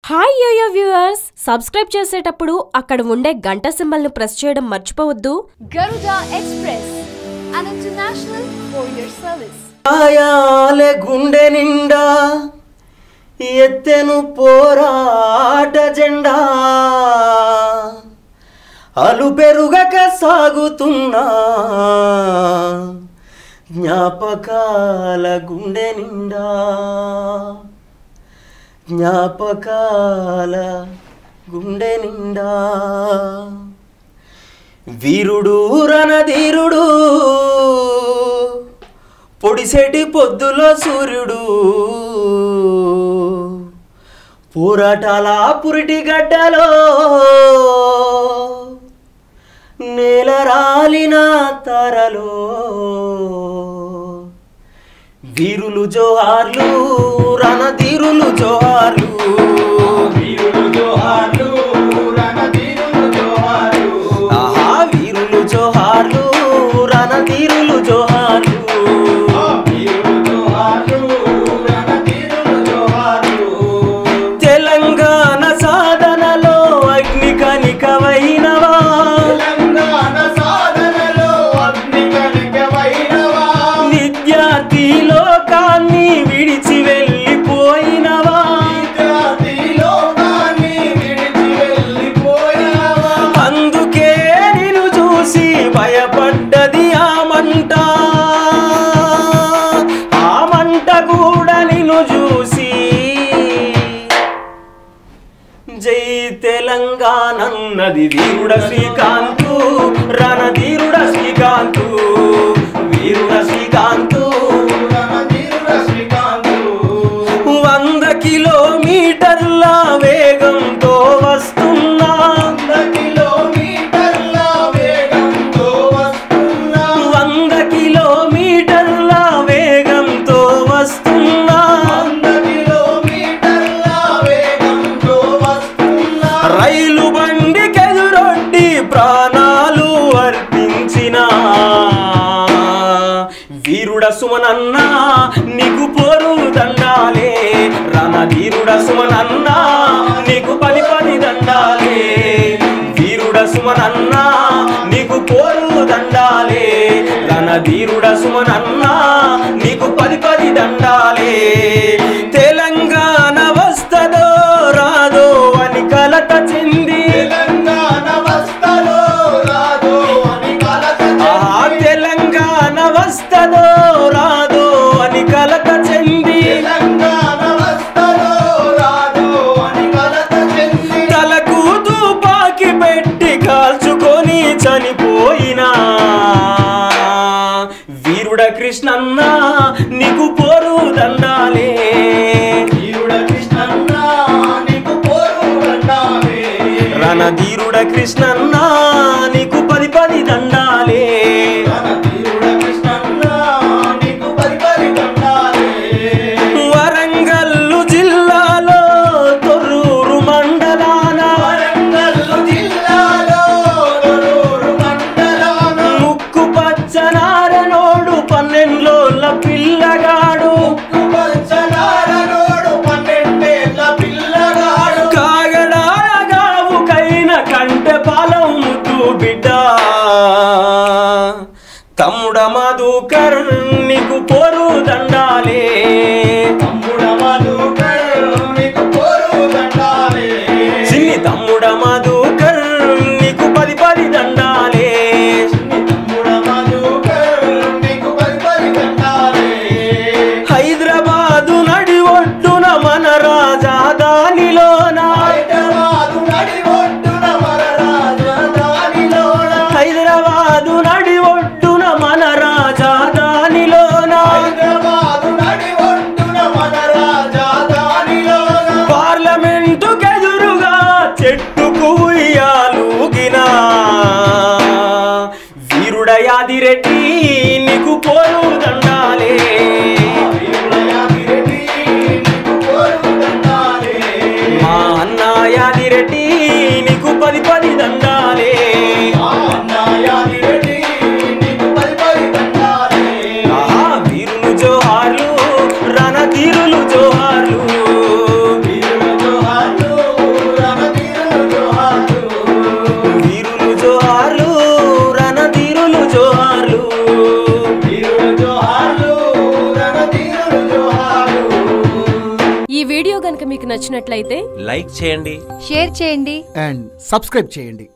Hi yo-yo viewers subscribe చేసేటప్పుడు అక్కడ ఉండే గంట సింబల్ను ప్రెస్ చేయడం మర్చిపోవద్దు Garuda Express, an international courier service. ఆయాలే గుండె నిండా ఎత్తెను పోరాట జెండా అలు పెరుగక సాగుతున్నా జ్ఞాపకాల గుండె నిండా జ్ఞాపకాల గుండె నిండా వీరుడు రణధీరుడు పొడిసేటి పొద్దులో సూర్యుడు పోరాటాల పురిటి గడ్డలో నేల రాలిన తరలో వీరులు జోహార్లు రణధీరులు జోహార్లు వీరులు జోహార్లు రణధీరులు జోహార్లు ఆహా వీరులు జోహార్లు రణధీరులు జోహార్లు వీరులు జోహార్లు రణధీరులు జోహార్లు తెలంగాణ సాధనలో అగ్ని కనికమైనవా తెలంగాణ సాధనలో అగ్ని కనికమైనవా విద్యార్థి లోకాన్ని విడిచి వెళ్ళిపోయినవా జాతిలో కానీ విడిచి వెళ్ళిపోయావా అందుకే నిన్ను చూసి భయపడ్డది ఆ మంట ఆ మంట కూడా నిన్ను చూసి జై తెలంగాణ అన్నది వీరుడ శ్రీకాంతు రణధీరుడ శ్రీకాంతు వీరుడ శ్రీకాంతు రణధీరుల శ్రీకాంతు వంద కిలోమీటర్ల వేగంతో వస్తున్నా వంద కిలోమీటర్ల వేగంతో వస్తున్నా వంద కిలోమీటర్ల వేగంతో వస్తున్నా వంద కిలోమీటర్ల వేగంతో వస్తున్నా రైలు బండికెదురొడ్డి ప్రాణాలు అర్పించిన వీరుడ సుమనన్న నీకు పోరు దండాలే రణధీరుడ సుమనన్న నీకు పని పని దండాలే వీరుడ సుమనన్న నీకు పోరు దండాలే రణధీరుడ సుమనన్న నీకు పది పది దండాలే తెలంగాణ వస్తదో రాదో అని కలత చెంది తెలంగాణ వస్తలో రాదో అని కలత ఆ తెలంగాణ వస్తదో రాదో అని కలత చెంది తెలంగాణ వస్తలో రాదో అని కలత చెంది తలకు తుపాకి పెట్టి కాల్చుకొని చనిపోయినా వీరుడ కృష్ణన్న నీకు పోరు దండాలే వీరుడ కృష్ణన్న నీకు పోరు దండాలే రణధీరుడ కృష్ణన్న నీకు పది పది దండాలే రణధీరుడ కృష్ణన్న నీకు పరి పరి దండాలే వరంగల్లు జిల్లాలో తొర్రూరు మండలాన వరంగల్ జిల్లాలో దొరూరు మండలాన ముక్కు పచ్చనారనోడు పన్నెండ్లోళ్ళ పిల్లగాడు పంచనారనోడు పన్నెండేళ్ల పిల్లగాడు కాగడాల గావుకైన కంటె పాలం ముద్దు వీడియో గనుక మీకు నచ్చినట్లయితే లైక్ చేయండి షేర్ చేయండి అండ్ సబ్స్క్రైబ్ చేయండి